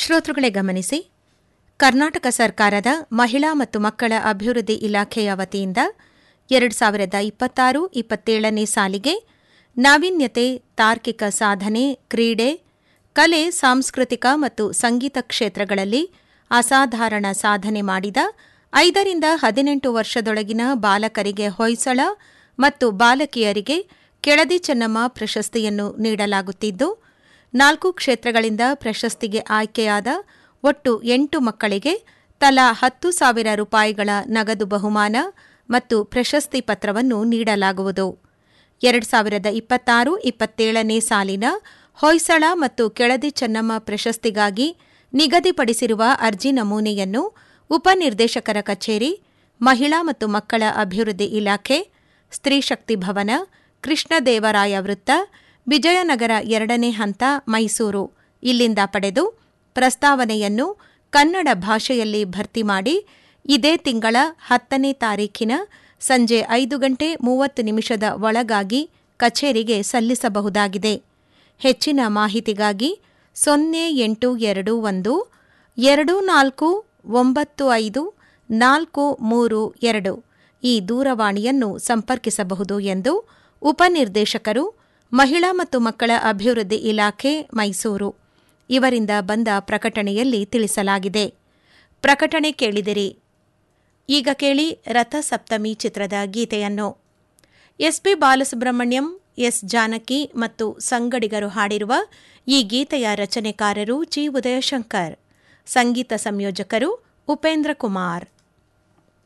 ಶ್ರೋತೃಗಳೇ ಗಮನಿಸಿ ಕರ್ನಾಟಕ ಸರ್ಕಾರದ ಮಹಿಳಾ ಮತ್ತು ಮಕ್ಕಳ ಅಭಿವೃದ್ಧಿ ಇಲಾಖೆಯ ವತಿಯಿಂದ ಎರಡು ಸಾವಿರದ ಇಪ್ಪತ್ತಾರು ಇಪ್ಪತ್ತೇಳನೇ ಸಾಲಿಗೆ ನಾವೀನ್ಯತೆ ತಾರ್ಕಿಕ ಸಾಧನೆ ಕ್ರೀಡೆ ಕಲೆ ಸಾಂಸ್ಕೃತಿಕ ಮತ್ತು ಸಂಗೀತ ಕ್ಷೇತ್ರಗಳಲ್ಲಿ ಅಸಾಧಾರಣ ಸಾಧನೆ ಮಾಡಿದ ಐದರಿಂದ ಹದಿನೆಂಟು ವರ್ಷದೊಳಗಿನ ಬಾಲಕರಿಗೆ ಹೊಯ್ಸಳ ಮತ್ತು ಬಾಲಕಿಯರಿಗೆ ಕೆಳದಿ ಚೆನ್ನಮ್ಮ ಪ್ರಶಸ್ತಿಯನ್ನು ನೀಡಲಾಗುತ್ತಿದ್ದು ನಾಲ್ಕು ಕ್ಷೇತ್ರಗಳಿಂದ ಪ್ರಶಸ್ತಿಗೆ ಆಯ್ಕೆಯಾದ ಒಟ್ಟು ಎಂಟು ಮಕ್ಕಳಿಗೆ ತಲಾ ಹತ್ತು ಸಾವಿರ ರೂಪಾಯಿಗಳ ನಗದು ಬಹುಮಾನ ಮತ್ತು ಪ್ರಶಸ್ತಿ ಪತ್ರವನ್ನು ನೀಡಲಾಗುವುದು ಎರಡು ಸಾವಿರದ ಇಪ್ಪತ್ತಾರು ಇಪ್ಪತ್ತೇಳನೇ ಸಾಲಿನ ಹೊಯ್ಸಳ ಮತ್ತು ಕೆಳದಿ ಚೆನ್ನಮ್ಮ ಪ್ರಶಸ್ತಿಗಾಗಿ ನಿಗದಿಪಡಿಸಿರುವ ಅರ್ಜಿ ನಮೂನೆಯನ್ನು ಉಪನಿರ್ದೇಶಕರ ಕಚೇರಿ ಮಹಿಳಾ ಮತ್ತು ಮಕ್ಕಳ ಅಭಿವೃದ್ಧಿ ಇಲಾಖೆ ಸ್ತ್ರೀಶಕ್ತಿ ಭವನ ಕೃಷ್ಣದೇವರಾಯ ವೃತ್ತ ವಿಜಯನಗರ ಎರಡನೇ ಹಂತ ಮೈಸೂರು ಇಲ್ಲಿಂದ ಪಡೆದು ಪ್ರಸ್ತಾವನೆಯನ್ನು ಕನ್ನಡ ಭಾಷೆಯಲ್ಲಿ ಭರ್ತಿ ಮಾಡಿ ಇದೇ ತಿಂಗಳ ಹತ್ತನೇ ತಾರೀಖಿನ ಸಂಜೆ ಐದು ಗಂಟೆ ಮೂವತ್ತು ನಿಮಿಷದ ಒಳಗಾಗಿ ಕಚೇರಿಗೆ ಸಲ್ಲಿಸಬಹುದಾಗಿದೆ ಹೆಚ್ಚಿನ ಮಾಹಿತಿಗಾಗಿ ಸೊನ್ನೆ ಎಂಟು ಎರಡು ಒಂದು ಎರಡು ನಾಲ್ಕು ಒಂಬತ್ತು ಐದು ನಾಲ್ಕು ಮೂರು ಎರಡು ಈ ದೂರವಾಣಿಯನ್ನು ಸಂಪರ್ಕಿಸಬಹುದು ಎಂದು ಉಪನಿರ್ದೇಶಕರು ಮಹಿಳಾ ಮತ್ತು ಮಕ್ಕಳ ಅಭಿವೃದ್ಧಿ ಇಲಾಖೆ ಮೈಸೂರು ಇವರಿಂದ ಬಂದ ಪ್ರಕಟಣೆಯಲ್ಲಿ ತಿಳಿಸಲಾಗಿದೆ ಪ್ರಕಟಣೆ ಕೇಳಿದಿರಿ ಈಗ ಕೇಳಿ ರಥಸಪ್ತಮಿ ಚಿತ್ರದ ಗೀತೆಯನ್ನು ಎಸ್ಪಿ ಬಾಲಸುಬ್ರಹ್ಮಣ್ಯಂ ಎಸ್ ಜಾನಕಿ ಮತ್ತು ಸಂಗಡಿಗರು ಹಾಡಿರುವ ಈ ಗೀತೆಯ ರಚನೆಕಾರರು ಜಿ ಉದಯಶಂಕರ್ ಸಂಗೀತ ಸಂಯೋಜಕರು ಉಪೇಂದ್ರ ಕುಮಾರ್